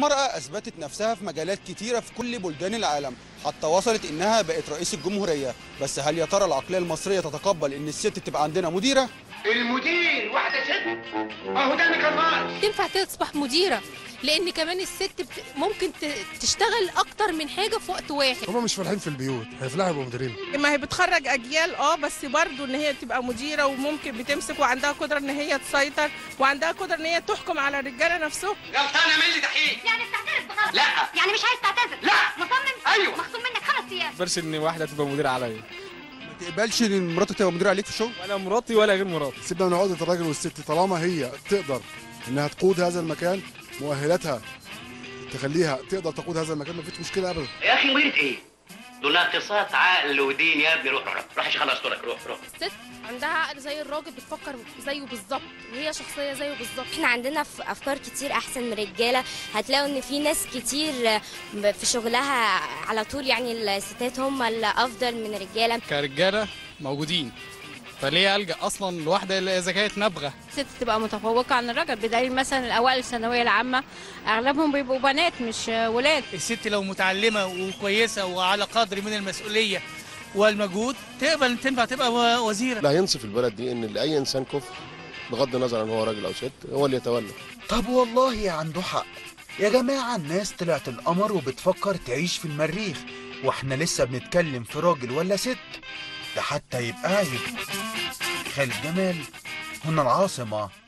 المرأة أثبتت نفسها في مجالات كتيرة في كل بلدان العالم حتى وصلت إنها بقت رئيس الجمهورية بس هل يا ترى العقلية المصرية تتقبل إن الست تبقى عندنا مديرة؟ المدير واحدة ست اهو ده الميكروفون تنفع تصبح مديرة لأن كمان الست بت... ممكن ت... تشتغل أكتر من حاجة في وقت واحد هما مش فالحين في البيوت هيفلحوا يبقوا مديرين ما هي بتخرج اجيال اه بس برضو ان هي تبقى مديره وممكن بتمسك وعندها قدره ان هي تسيطر وعندها قدره ان هي تحكم على الرجاله نفسهم غلطانة مين اللي تحقيق يعني بتعترف بغلط لا يعني مش عايز تعتذر لا. مصمم أيوة. مخصوم منك خمس ايام فرش ان واحده تبقى مدير عليا ما تقبلش إن مراتك تبقى مديرة عليك في الشغل؟ ولا مراتي ولا غير مراتي سيبنا من عقده الراجل والست طالما هي تقدر انها تقود هذا المكان مؤهلاتها تخليها تقدر تقود هذا المكان مفيش مشكله ابدا يا اخي مديرة ايه دول ناقصات عقل ودين يا ابني روح روح روح عشان خلص دورك روح روح الست عندها عقل زي الراجل بتفكر زيه بالظبط وهي شخصية زيه بالظبط احنا عندنا ف- افكار كتير احسن من الرجاله هتلاقوا ان في ناس كتير في شغلها على طول يعني الستات هم الافضل من الرجاله كرجاله موجودين فليه الجا اصلا لواحده الا اذا كانت نابغه الست تبقى متفوقة عن الراجل بدليل مثلا الأوائل الثانوية العامة أغلبهم بيبقوا بنات مش ولاد الست لو متعلمة وكويسة وعلى قدر من المسؤولية والمجهود تقبل تنفع تبقى و- وزيرة لا ينصف البلد دي ان لاي انسان كفر بغض النظر عن هو راجل او ست هو اللي يتولى طب والله عنده حق يا جماعة الناس طلعت القمر وبتفكر تعيش في المريخ واحنا لسه بنتكلم في راجل ولا ست ده حتى يبقى عيب خالد جمال هنا العاصمة